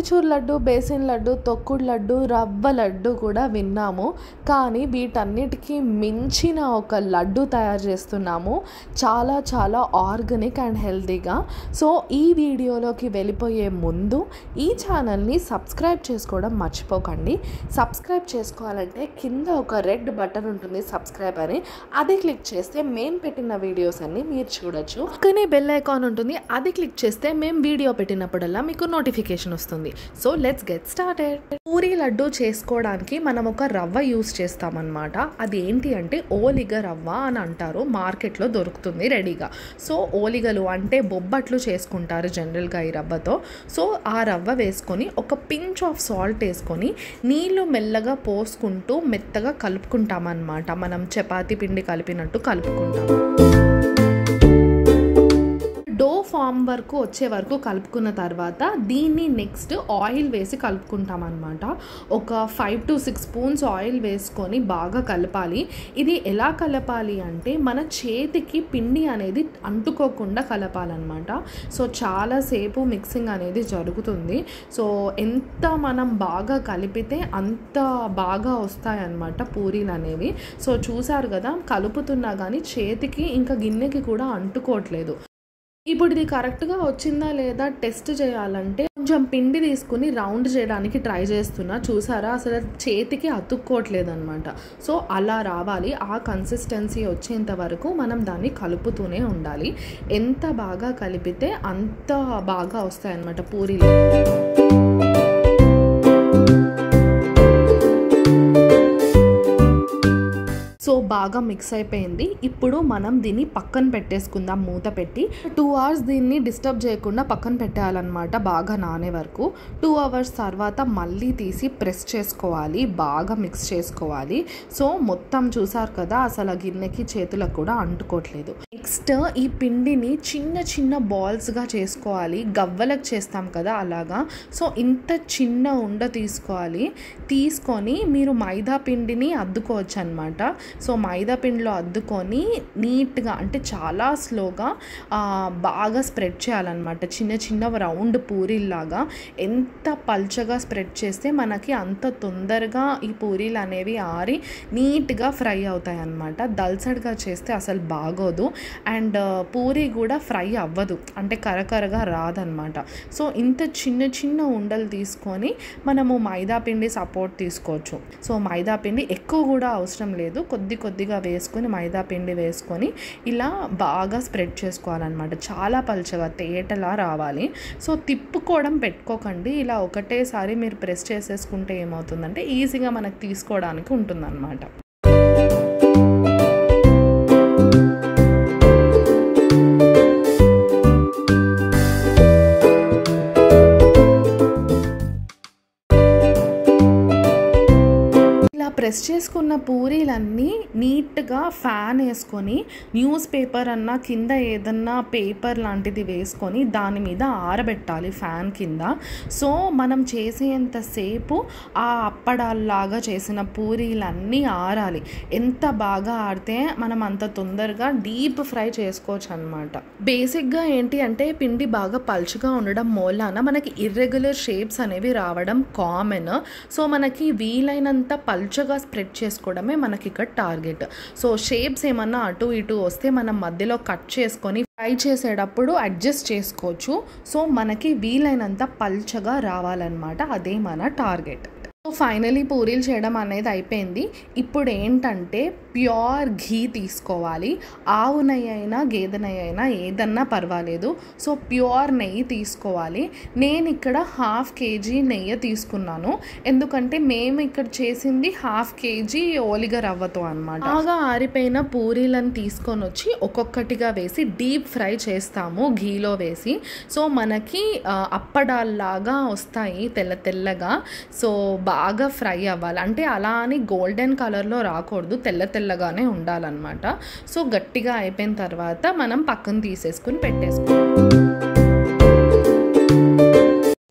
motichoor laddu basin laddu తొక్కుడు లడ్డు రవ్వ లడ్డు కూడా విన్నాము కానీ వీటన్నిటికీ మించిన ఒక లడ్డు తయారు చేస్తున్నాము చాలా చాలా ఆర్గానిక్ అండ్ హెల్తీగా సో ఈ వీడియోలోకి వెళ్ళిపోయే ముందు ఈ ఛానల్ని సబ్స్క్రైబ్ చేసుకోవడం మర్చిపోకండి సబ్స్క్రైబ్ చేసుకోవాలంటే కింద ఒక రెడ్ బటన్ ఉంటుంది సబ్స్క్రైబ్ అని అది క్లిక్ చేస్తే మేము పెట్టిన వీడియోస్ అన్ని మీరు చూడొచ్చు పక్కనే బెల్ ఐకాన్ ఉంటుంది అది క్లిక్ చేస్తే మేము వీడియో పెట్టినప్పుడల్లా మీకు నోటిఫికేషన్ వస్తుంది so let's get started puri laddu చేసుకోవడానికి మనం ఒక రవ్వ యూస్ చేస్తామన్నమాట అది ఏంటి అంటే ఓలిగ రవ్వ అని అంటారు మార్కెట్లో దొరుకుతుంది రెడీగా సో ఓలిగలు అంటే బొబ్బట్లు చేసుకుంటారు జనరల్గా ఈ రవ్వతో సో ఆ రవ్వ వేసుకొని ఒక పించ్ ఆఫ్ సాల్ట్ వేసుకొని నీళ్లు మెల్లగా పోసుకుంటూ మెత్తగా కలుపుకుంటామన్నమాట మనం చపాతీ పిండి కలిపినట్టు కలుపుకుంటాం డో ఫామ్ వరకు వచ్చే వరకు కలుపుకున్న తర్వాత దీన్ని నెక్స్ట్ ఆయిల్ వేసి కలుపుకుంటాం అనమాట ఒక five to six spoons oil వేసుకొని బాగా కలపాలి ఇది ఎలా కలపాలి అంటే మన చేతికి పిండి అనేది అంటుకోకుండా కలపాలన్నమాట సో చాలాసేపు మిక్సింగ్ అనేది జరుగుతుంది సో ఎంత మనం బాగా కలిపితే అంత బాగా వస్తాయన్నమాట పూరీలు అనేవి సో చూసారు కదా కలుపుతున్నా కానీ చేతికి ఇంకా గిన్నెకి కూడా అంటుకోవట్లేదు ఇప్పుడు ఇది కరెక్ట్గా వచ్చిందా లేదా టెస్ట్ చేయాలంటే కొంచెం పిండి తీసుకుని రౌండ్ చేయడానికి ట్రై చేస్తున్నా చూసారా అసలు చేతికి అతుక్కోవట్లేదు అనమాట సో అలా రావాలి ఆ కన్సిస్టెన్సీ వచ్చేంత వరకు మనం దాన్ని కలుపుతూనే ఉండాలి ఎంత బాగా కలిపితే అంత బాగా వస్తాయన్నమాట పూరీలు సో బాగా మిక్స్ అయిపోయింది ఇప్పుడు మనం దీన్ని పక్కన పెట్టేసుకుందాం మూత పెట్టి టూ అవర్స్ దీన్ని డిస్టర్బ్ చేయకుండా పక్కన పెట్టేయాలన్నమాట బాగా నానే వరకు టూ అవర్స్ తర్వాత మళ్ళీ తీసి ప్రెస్ చేసుకోవాలి బాగా మిక్స్ చేసుకోవాలి సో మొత్తం చూసారు కదా అసలు ఆ గిన్నెకి చేతులకు కూడా అంటుకోవట్లేదు నెక్స్ట్ ఈ పిండిని చిన్న చిన్న బాల్స్గా చేసుకోవాలి గవ్వలకు చేస్తాం కదా అలాగా సో ఇంత చిన్న ఉండ తీసుకోవాలి తీసుకొని మీరు మైదా పిండిని అద్దుకోవచ్చు అనమాట సో మైదా పిండిలో అద్దుకొని నీట్గా అంటే చాలా స్లోగా బాగా స్ప్రెడ్ చేయాలన్నమాట చిన్న చిన్న రౌండ్ పూరీల్లాగా ఎంత పల్చగా స్ప్రెడ్ చేస్తే మనకి అంత తొందరగా ఈ పూరీలు అనేవి ఆరి నీట్గా ఫ్రై అవుతాయి అన్నమాట దల్సడ్గా చేస్తే అసలు బాగోదు అండ్ పూరి కూడా ఫ్రై అవ్వదు అంటే కరకరగా రాదనమాట సో ఇంత చిన్న చిన్న ఉండలు తీసుకొని మనము మైదా పిండి సపోర్ట్ తీసుకోవచ్చు సో మైదా పిండి ఎక్కువ కూడా అవసరం లేదు కొద్ది కొద్దిగా వేసుకొని మైదా పిండి వేసుకొని ఇలా బాగా స్ప్రెడ్ చేసుకోవాలన్నమాట చాలా పలుచగా తేటలా రావాలి సో తిప్పుకోవడం పెట్టుకోకండి ఇలా ఒకటేసారి మీరు ప్రెస్ చేసేసుకుంటే ఏమవుతుందంటే ఈజీగా మనకు తీసుకోవడానికి ఉంటుందన్నమాట ఇలా ప్రెస్ చేసుకున్న పూరీలన్నీ నీట్గా ఫ్యాన్ వేసుకొని న్యూస్ పేపర్ అన్నా కింద ఏదన్నా పేపర్ లాంటిది వేసుకొని దాని మీద ఆరబెట్టాలి ఫ్యాన్ కింద సో మనం చేసేంతసేపు ఆ అప్పడాల్లాగా చేసిన పూరీలన్నీ ఆరాలి ఎంత బాగా ఆడితే మనం అంత తొందరగా డీప్ ఫ్రై చేసుకోవచ్చు అనమాట బేసిక్గా ఏంటి అంటే పిండి బాగా పలుచుగా ఉండడం మూలాన మనకి ఇర్రెగ్యులర్ షేప్స్ అనేవి రావడం కామన్ సో మనకి వీలైనంత పల్చగా స్ప్రెడ్ చేసుకోవడమే మనకి ఇక్కడ టార్గెట్ సో షేప్స్ ఏమన్నా అటు ఇటు వస్తే మనం మధ్యలో కట్ చేసుకొని ఫ్రై చేసేటప్పుడు అడ్జస్ట్ చేసుకోవచ్చు సో మనకి వీలైనంత పల్చగా రావాలన్నమాట అదే మన టార్గెట్ సో ఫైనలీ పూరీలు చేయడం అనేది అయిపోయింది ఇప్పుడు ఏంటంటే ప్యూర్ ఘీ తీసుకోవాలి ఆవు నెయ్యి అయినా గేదె నెయ్యి అయినా ఏదన్నా పర్వాలేదు సో ప్యూర్ నెయ్యి తీసుకోవాలి నేను ఇక్కడ హాఫ్ కేజీ నెయ్యి తీసుకున్నాను ఎందుకంటే మేము ఇక్కడ చేసింది హాఫ్ కేజీ ఓలిగ రవ్వతో అనమాట బాగా ఆరిపోయిన పూరీలను తీసుకొని వచ్చి ఒక్కొక్కటిగా వేసి డీప్ ఫ్రై చేస్తాము ఘీలో వేసి సో మనకి అప్పడాల్లాగా వస్తాయి తెల్ల తెల్లగా సో బాగా ఫ్రై అవ్వాలి అంటే అలా అని గోల్డెన్ కలర్లో రాకూడదు తెల్ల తెల్లగానే ఉండాలన్నమాట సో గట్టిగా అయిపోయిన తర్వాత మనం పక్కన తీసేసుకుని పెట్టేసుకోవాలి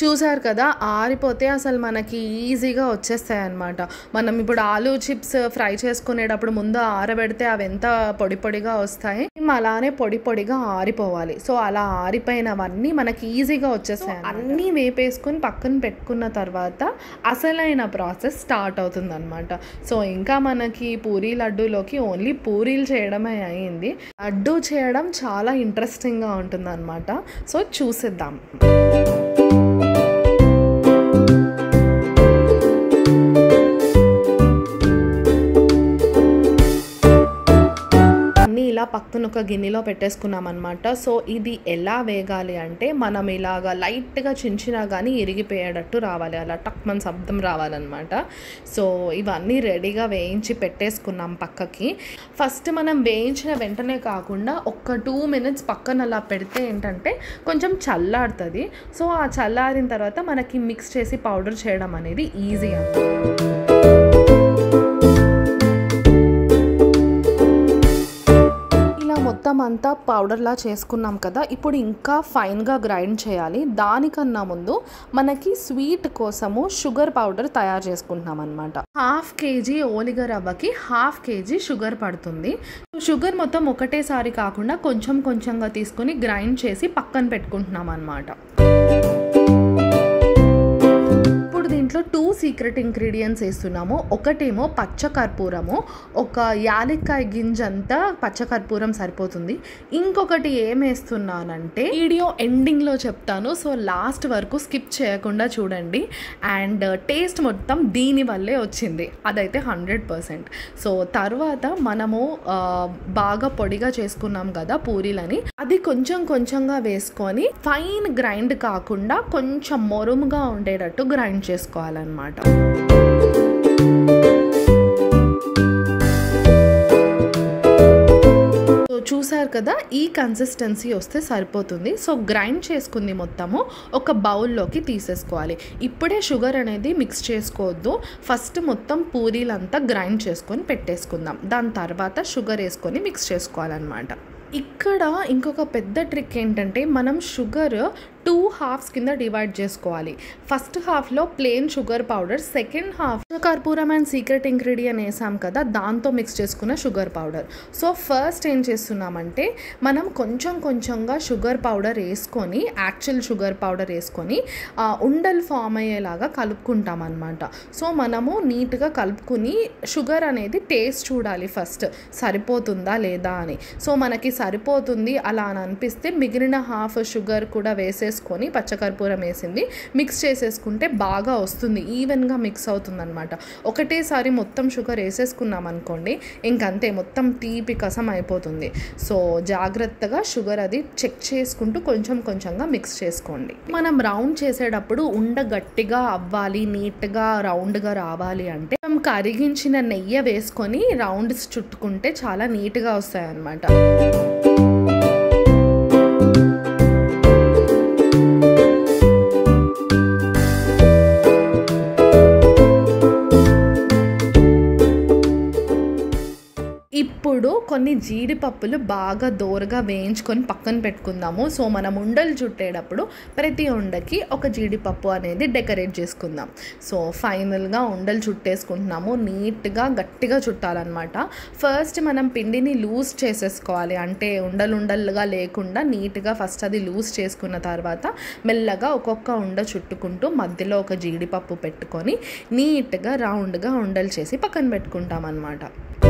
చూసారు కదా ఆరిపోతే అసలు మనకి ఈజీగా వచ్చేస్తాయి అనమాట మనం ఇప్పుడు ఆలూ చిప్స్ ఫ్రై చేసుకునేటప్పుడు ముందు ఆరబెడితే అవి ఎంత పొడి పొడిగా వస్తాయి అలానే పొడి పొడిగా ఆరిపోవాలి సో అలా ఆరిపోయినవన్నీ మనకి ఈజీగా వచ్చేస్తాయి అన్నీ వేపేసుకొని పక్కన పెట్టుకున్న తర్వాత అసలైన ప్రాసెస్ స్టార్ట్ అవుతుంది అనమాట సో ఇంకా మనకి పూరీ లడ్డూలోకి ఓన్లీ పూరీలు చేయడమే అయింది లడ్డూ చేయడం చాలా ఇంట్రెస్టింగ్గా ఉంటుంది అనమాట సో చూసిద్దాం అన్నీ ఇలా పక్కన ఒక గిన్నెలో పెట్టేసుకున్నాం అనమాట సో ఇది ఎలా వేగాలి అంటే మనం ఇలాగా లైట్గా చించినా కానీ ఇరిగిపోయేటట్టు రావాలి అలా టక్మన్ శబ్దం రావాలన్నమాట సో ఇవన్నీ రెడీగా వేయించి పెట్టేసుకున్నాం పక్కకి ఫస్ట్ మనం వేయించిన వెంటనే కాకుండా ఒక టూ మినిట్స్ పక్కన అలా పెడితే ఏంటంటే కొంచెం చల్లారుతుంది సో ఆ చల్లారిన తర్వాత మనకి మిక్స్ చేసి పౌడర్ చేయడం అనేది ఈజీ అన్నమాట ఇలా మొత్తం అంతా పౌడర్లా చేసుకున్నాం కదా ఇప్పుడు ఇంకా ఫైన్గా గ్రైండ్ చేయాలి దానికన్నా ముందు మనకి స్వీట్ కోసము షుగర్ పౌడర్ తయారు చేసుకుంటున్నాం అనమాట హాఫ్ కేజీ ఓలిగ రవ్వకి హాఫ్ కేజీ షుగర్ పడుతుంది షుగర్ మొత్తం ఒకటేసారి కాకుండా కొంచెం కొంచెంగా తీసుకొని గ్రైండ్ చేసి పక్కన పెట్టుకుంటున్నాం అనమాట ఇప్పుడు దీంట్లో టూ సీక్రెట్ ఇంగ్రీడియంట్స్ వేస్తున్నాము ఒకటేమో పచ్చకర్పూరము ఒక యాలక్కాయ గింజంతా పచ్చకర్పూరం సరిపోతుంది ఇంకొకటి ఏం వేస్తున్నానంటే వీడియో ఎండింగ్లో చెప్తాను సో లాస్ట్ వరకు స్కిప్ చేయకుండా చూడండి అండ్ టేస్ట్ మొత్తం దీని వల్లే వచ్చింది అదైతే హండ్రెడ్ పర్సెంట్ సో తర్వాత మనము ఆ, బాగా పొడిగా చేసుకున్నాం కదా పూరీలని అది కొంచెం కొంచెంగా వేసుకొని ఫైన్ గ్రైండ్ కాకుండా కొంచెం మొరుముగా ఉండేటట్టు గ్రైండ్ చేసుకోవాలన్నమాట సో చూసారు కదా ఈ కన్సిస్టెన్సీ వస్తే సరిపోతుంది సో గ్రైండ్ చేసుకుంది మొత్తము ఒక బౌల్లోకి తీసేసుకోవాలి ఇప్పుడే షుగర్ అనేది మిక్స్ చేసుకోవద్దు ఫస్ట్ మొత్తం పూరీలంతా గ్రైండ్ చేసుకొని పెట్టేసుకుందాం దాని తర్వాత షుగర్ వేసుకొని మిక్స్ చేసుకోవాలన్నమాట ఇక్కడ ఇంకొక పెద్ద ట్రిక్ ఏంటంటే మనం షుగర్ టూ హాఫ్స్ కింద డివైడ్ చేసుకోవాలి ఫస్ట్ హాఫ్లో plain sugar powder second half కర్పూరం అండ్ సీక్రెట్ ఇంగ్రీడియంట్ వేసాం కదా దాంతో మిక్స్ చేసుకున్న షుగర్ పౌడర్ సో ఫస్ట్ ఏం చేస్తున్నామంటే మనం కొంచెం కొంచెంగా షుగర్ పౌడర్ వేసుకొని యాక్చువల్ షుగర్ పౌడర్ వేసుకొని ఆ, ఉండలు ఫామ్ అయ్యేలాగా కలుపుకుంటాం అనమాట సో మనము నీట్గా కలుపుకుని షుగర్ అనేది టేస్ట్ చూడాలి ఫస్ట్ సరిపోతుందా లేదా అని సో మనకి సరిపోతుంది అలా అని అనిపిస్తే మిగిలిన హాఫ్ షుగర్ కూడా వేసేసుకొని పచ్చకర్పూరం వేసింది మిక్స్ చేసేసుకుంటే బాగా వస్తుంది ఈవెన్గా మిక్స్ అవుతుంది అనమాట ఒకటేసారి మొత్తం షుగర్ వేసేసుకున్నాం అనుకోండి ఇంకంతే మొత్తం తీపి కసం అయిపోతుంది సో జాగ్రత్తగా షుగర్ అది చెక్ చేసుకుంటూ కొంచెం కొంచెంగా మిక్స్ చేసుకోండి మనం రౌండ్ చేసేటప్పుడు ఉండ గట్టిగా అవ్వాలి నీట్గా రౌండ్గా రావాలి అంటే మనం కరిగించిన నెయ్యి వేసుకొని రౌండ్స్ చుట్టుకుంటే చాలా నీట్గా వస్తాయి అన్నమాట ఇప్పుడు కొన్ని జీడిపప్పులు బాగా దోరగా వేయించుకొని పక్కన పెట్టుకుందాము సో మనం ఉండలు చుట్టేటప్పుడు ప్రతి ఉండకి ఒక జీడిపప్పు అనేది డెకరేట్ చేసుకుందాం సో ఫైనల్గా ఉండలు చుట్టేసుకుంటున్నాము నీట్గా గట్టిగా చుట్టాలన్నమాట ఫస్ట్ మనం పిండిని లూజ్ చేసేసుకోవాలి అంటే ఉండలు ఉండలుగా లేకుండా నీట్గా ఫస్ట్ అది లూజ్ చేసుకున్న తర్వాత మెల్లగా ఒక్కొక్క ఉండ చుట్టుకుంటూ మధ్యలో ఒక జీడిపప్పు పెట్టుకొని నీట్గా రౌండ్గా ఉండలు చేసి పక్కన పెట్టుకుంటాం అన్నమాట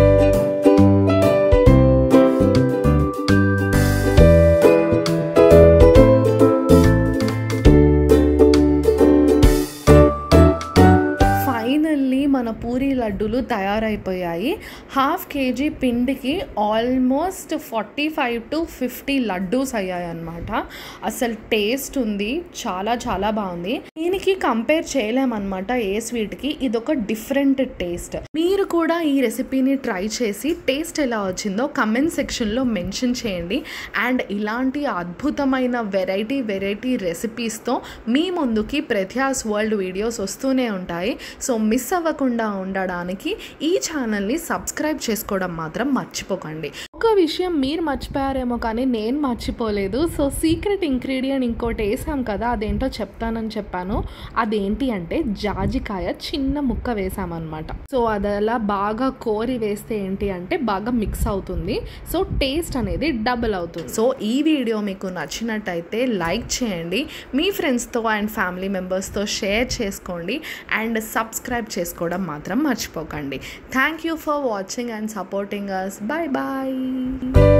ఫైనల్లీ మన పూరీ లడ్డూలు తయారైపోయాయి హాఫ్ కేజీ పిండికి almost forty five to fifty laddoos అయ్యాయి అనమాట అసలు టేస్ట్ ఉంది చాలా చాలా బాగుంది దీనికి కంపేర్ చేయలేమన్నమాట ఏ స్వీట్కి ఇదొక డిఫరెంట్ టేస్ట్ మీరు కూడా ఈ రెసిపీని ట్రై చేసి టేస్ట్ ఎలా వచ్చిందో కమెంట్ సెక్షన్లో మెన్షన్ చేయండి అండ్ ఇలాంటి అద్భుతమైన వెరైటీ వెరైటీ రెసిపీస్తో మీ ముందుకి ప్రత్యాస్ వరల్డ్ వీడియోస్ వస్తూనే ఉంటాయి సో మిస్ అవ్వకుండా ఉండడానికి ఈ ఛానల్ని సబ్స్క్రైబ్ చేసుకోవడం మాత్రం మర్చిపోకండి ఒక విషయం మీరు మర్చిపోయారేమో కానీ నేను మర్చిపోలేదు సో సీక్రెట్ ఇంగ్రీడియంట్ ఇంకోటి వేసాం కదా అదేంటో చెప్తానని చెప్పాను అదేంటి అంటే జాజికాయ చిన్న ముక్క వేసామన్నమాట సో అది అలా బాగా కోరి వేస్తే ఏంటి అంటే బాగా మిక్స్ అవుతుంది సో టేస్ట్ అనేది డబుల్ అవుతుంది సో ఈ వీడియో మీకు నచ్చినట్టయితే లైక్ చేయండి మీ ఫ్రెండ్స్తో అండ్ ఫ్యామిలీ మెంబర్స్తో షేర్ చేసుకోండి అండ్ సబ్స్క్రైబ్ చేసుకోవడం మాత్రం మర్చిపోకండి thank you for watching and supporting us bye bye